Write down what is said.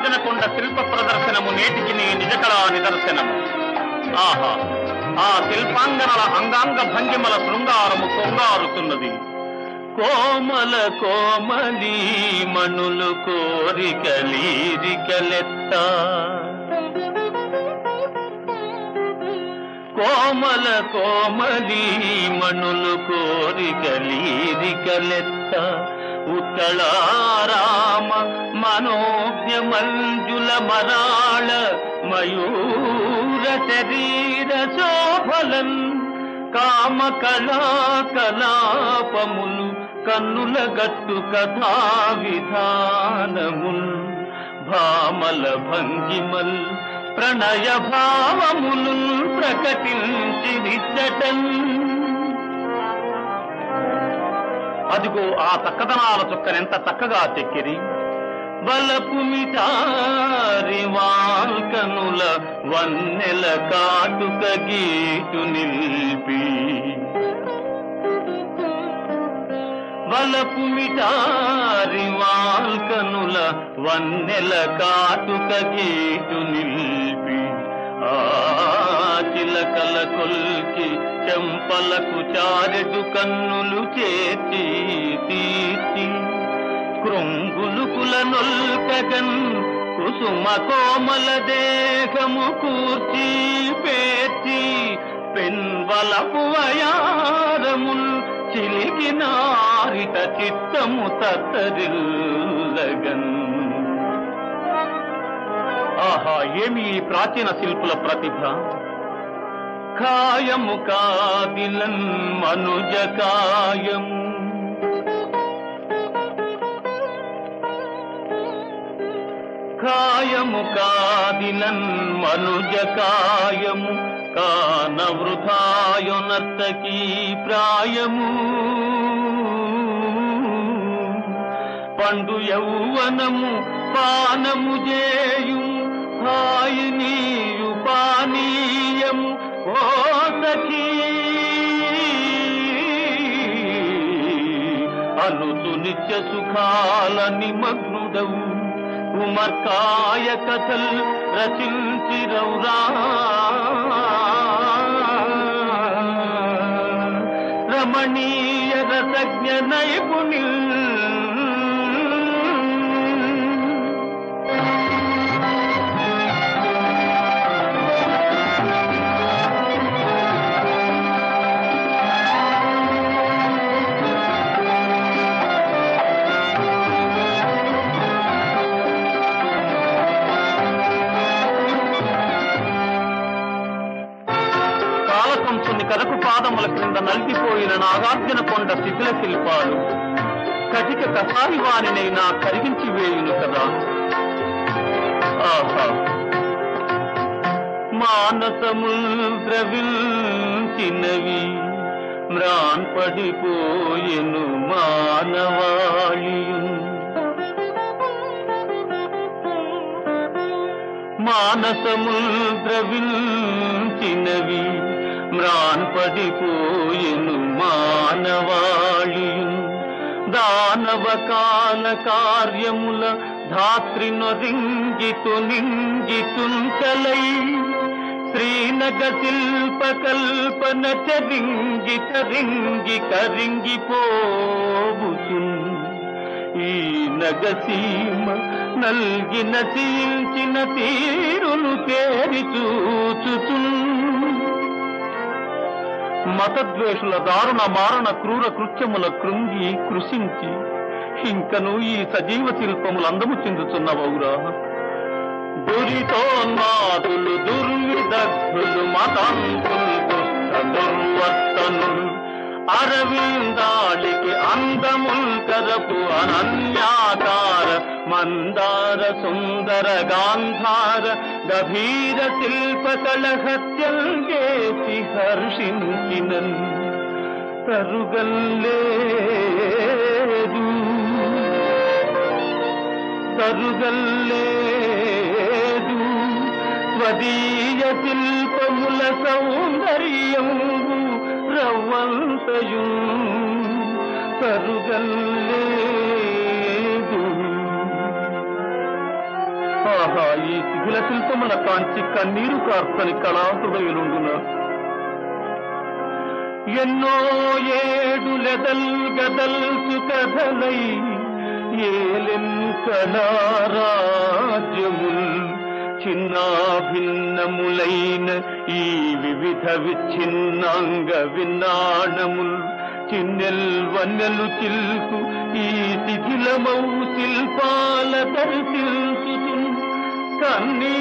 నాగార్జున కొండ శిల్ప ప్రదర్శనము నేటికి నీ నిజకళా నిదర్శనము ఆహా ఆ శిల్పాంగనల అంగాంగ భంగిమల శృంగారము కొంగారుతున్నది కోమల కోమలి మణులు కోరికలీరికలెత్త కోమల కోమలి మణులు కోరికలీరికలెత్త ఉత్తళారామ మనోజ్ఞ మంజుల మరాళ మయూర శరీర శోభలన్ కామ కళా కలాపములు కన్నుల గట్టు కథా విధానముల్ భామల భంగిమల్ ప్రణయ భావములు ప్రకటించి విచ్చటన్ అదిగో ఆ చక్కదనాల చుక్కనెంత చక్కగా చెక్కిరి వలపు మిటారి వాల్కనుల వన్నెల కాటుక గీటు నిల్పి వలపు మిటారి వాల్కనుల వన్నెల కాటుక గీటు నిల్పి ఆ చిలకల కొల్కి చెంపలకు చారెడు కన్నులు చేర్చి తీర్చి కృంగులుకుల నొల్కగన్ కుసుమ కోమల దేహము కూర్చి పేర్చి పెన్వలపు వయారముల్ చిలికి నారిత చిత్తము తత్తరిల్లగన్ ఆహా ఏమి ఈ ప్రాచీన శిల్పుల ప్రతిభ కాయము కాదిలన్ మనుజ కాయము కాయము కాదిలన్ మనుజ కాయము కాన వృథాయునర్తకీ ప్రాయము పండు యౌవనము పానము చేయు హాయి నీయు పానీయము ఓ సఖీ అనుతు నిత్య సుఖాల నిమగ్నుడవు ఉమర్కాయ కథల్ రచించి రౌరా రమణీయ రసజ్ఞ నైపుణి కాలకంసుని కరకు పాదముల క్రింద నలిగిపోయిన నాగార్జున కొండ శిథిల శిల్పాలు కటిక కసారి వారినైనా కరిగించి వేయును కదా ఆహా మానసముల్ ద్రవిల్చినవి మ్రాన్ పడిపోయెను మానవాళియున్ మానసముల్ ద్రవిల్చినవి మ్రాన్ పడిపోయెను మానవాళియున్ దానవ కాల కార్యముల ధాత్రి నొరింగితు నింగితుంచలై శ్రీనగ శిల్ప కల్పన చరింగి కరింగి కరింగిపోబుచున్ ఈ నగసీమ నల్గిన చీల్చిన తీరును తేరి చూచుచున్ మతద్వేషుల దారుణ మారణ క్రూర కృత్యముల కృంగి కృషించి ఇంకను ఈ సజీవ శిల్పములు అందము చెందుతున్నవౌరా దురితోన్మాదులు దుర్విదగ్ధులు మతాంతులు దుష్ట దుర్వర్తనులు అరవిందాళికి అందముల్ కరపు అనన్యాకార మందార సుందర గాంధార గభీర శిల్ప కళహత్యం చేసి హర్షించినన్ తరుగల్లేదు తరుగల్లేదు స్వదీయ శిల్పముల సౌందర్యం రవ్వంతయు తరుగల్లేదు ఆహా ఈ శిథిల శిల్పముల కాంచి కన్నీరు కార్చని కళాహృదయులుండున ఎన్నో ఏడు లెదల్ గదల్సు కథలై ఏలెన్ను కళారాజ్యముల్ చిన్న భిన్నములైన ఈ వివిధ విచ్ఛిన్నాంగ విన్నాణముల్ చిన్నెల్ వన్నెలు చిల్కు ఈ శిథిలమౌ శిల్పాల దర్శించుతు కన్నీ